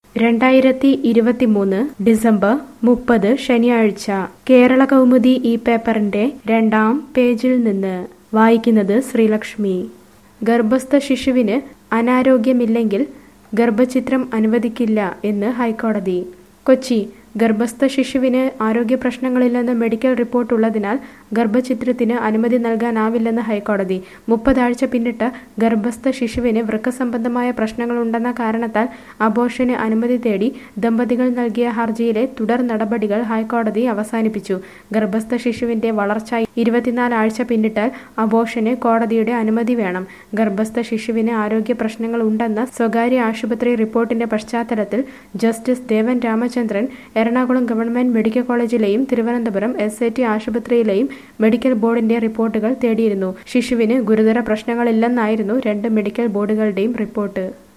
രണ്ടായിരത്തി ഇരുപത്തിമൂന്ന് ഡിസംബർ മുപ്പത് ശനിയാഴ്ച കേരള കൗമുദി ഈ പേപ്പറിന്റെ രണ്ടാം പേജിൽ നിന്ന് വായിക്കുന്നത് ശ്രീലക്ഷ്മി ഗർഭസ്ഥ ശിശുവിന് അനാരോഗ്യമില്ലെങ്കിൽ ഗർഭചിത്രം അനുവദിക്കില്ല എന്ന് ഹൈക്കോടതി കൊച്ചി ഗർഭസ്ഥ ശിശുവിന് ആരോഗ്യ പ്രശ്നങ്ങളില്ലെന്ന് മെഡിക്കൽ റിപ്പോർട്ട് ഉള്ളതിനാൽ ഗർഭചിത്രത്തിന് അനുമതി നൽകാനാവില്ലെന്ന് ഹൈക്കോടതി മുപ്പതാഴ്ച പിന്നിട്ട് ഗർഭസ്ഥ ശിശുവിന് വൃക്ക സംബന്ധമായ പ്രശ്നങ്ങളുണ്ടെന്ന കാരണത്താൽ അബോഷന് അനുമതി തേടി ദമ്പതികൾ നൽകിയ ഹർജിയിലെ തുടർ നടപടികൾ ഹൈക്കോടതി അവസാനിപ്പിച്ചു ഗർഭസ്ഥ ശിശുവിന്റെ വളർച്ച ഇരുപത്തിനാല് ആഴ്ച പിന്നിട്ടാൽ അബോഷന് കോടതിയുടെ അനുമതി വേണം ഗർഭസ്ഥ ശിശുവിന് ആരോഗ്യ പ്രശ്നങ്ങൾ ഉണ്ടെന്ന സ്വകാര്യ ആശുപത്രി റിപ്പോർട്ടിന്റെ പശ്ചാത്തലത്തിൽ justice Devan Ramachandran Ernakulam government medical കോളേജിലെയും തിരുവനന്തപുരം എസ് ഐ ടി ആശുപത്രിയിലെയും മെഡിക്കൽ ബോർഡിന്റെ റിപ്പോർട്ടുകൾ തേടിയിരുന്നു ശിശുവിന് ഗുരുതര പ്രശ്നങ്ങളില്ലെന്നായിരുന്നു രണ്ട് മെഡിക്കൽ ബോർഡുകളുടെയും റിപ്പോർട്ട്